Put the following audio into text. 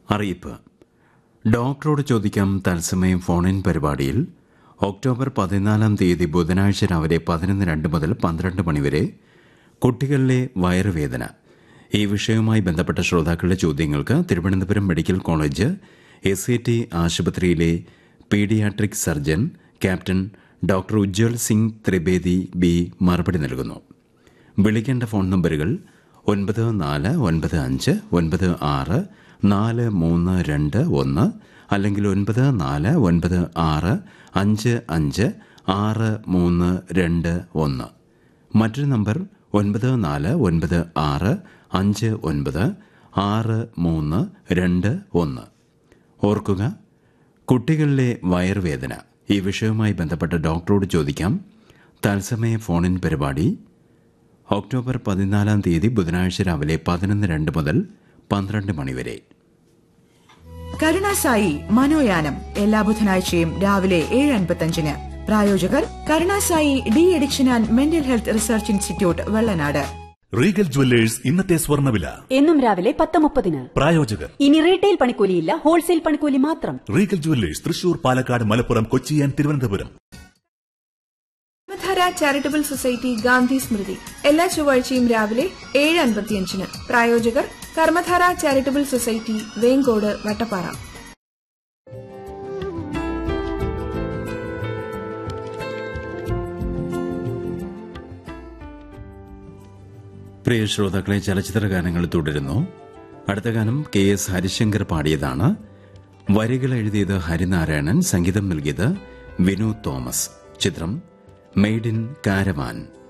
അറിയിപ്പ് ഡോക്ടറോട് ചോദിക്കാം തത്സമയം ഫോണിൻ പരിപാടിയിൽ ഒക്ടോബർ പതിനാലാം തീയതി ബുധനാഴ്ച രാവിലെ പതിനൊന്ന് രണ്ട് മുതൽ പന്ത്രണ്ട് മണിവരെ കുട്ടികളിലെ വയറുവേദന ഈ വിഷയവുമായി ബന്ധപ്പെട്ട ശ്രോതാക്കളുടെ ചോദ്യങ്ങൾക്ക് Thiruvananthapuram medical college S A T ആശുപത്രിയിലെ paediatric surgeon captain doctor Ujjwal Singh Trivedi B മറുപടി നൽകുന്നു വിളിക്കേണ്ട ഫോൺ നമ്പറുകൾ ഒൻപത് നാല് ഒൻപത് അഞ്ച് ഒൻപത് ആറ് നാല് മൂന്ന് രണ്ട് ഒന്ന് അല്ലെങ്കിൽ ഒൻപത് നാല് ഒൻപത് ആറ് അഞ്ച് അഞ്ച് ആറ് മൂന്ന് രണ്ട് ഒന്ന് മറ്റൊരു നമ്പർ ഒൻപത് നാല് ഒൻപത് ആറ് അഞ്ച് ഒൻപത് ആറ് മൂന്ന് രണ്ട് ഒന്ന് ഓർക്കുക കുട്ടികളിലെ വയറുവേദന ഈ വിഷയവുമായി ബന്ധപ്പെട്ട ഡോക്ടറോട് ചോദിക്കാം തത്സമയ ഫോണിൻ പരിപാടി ഒക്ടോബർ പതിനാലാം തീയതി ബുധനാഴ്ച രാവിലെ പതിനൊന്ന് രണ്ട് മുതൽ പന്ത്രണ്ട് മണിവരെ കരുണാസായി മനോയാനം എല്ലാ ബുധനാഴ്ചയും രാവിലെ ഏഴ് അൻപത്തഞ്ചിന് പ്രായോജകർ Karunasai de addiction and mental health research institute Vellanad Regal Jewellers ഇന്നത്തെ സ്വർണ്ണവില എന്നും രാവിലെ പത്ത് മുപ്പതിന് പ്രായോജകർ ഇനി റീറ്റെയിൽ പണിക്കൂലിയില്ല ഹോൾസെയിൽ പണിക്കൂലി മാത്രം Regal Jewellers Thrissur Palakkad Malappuram Kochi and Thiruvananthapuram Dhara charitable society Gandhi Smriti എല്ലാ ചൊവ്വാഴ്ചയും രാവിലെ ഏഴ് അൻപത്തിയഞ്ചിന് പ്രായോജകർ കർമ്മധാര ചാരിറ്റബിൾ സൊസൈറ്റി വേങ്കോട് വട്ടപ്പാറ പ്രിയ ശ്രോതാക്കളെ ചലച്ചിത്ര ഗാനങ്ങൾ തുടരുന്നു അടുത്ത ഗാനം കെ എസ് ഹരിശങ്കർ പാടിയതാണ് വരികൾ എഴുതിയത് ഹരിനാരായണൻ സംഗീതം നൽകിയത് വിനു തോമസ് ചിത്രം മെയ്ഡ് ഇൻ കാരവാൻ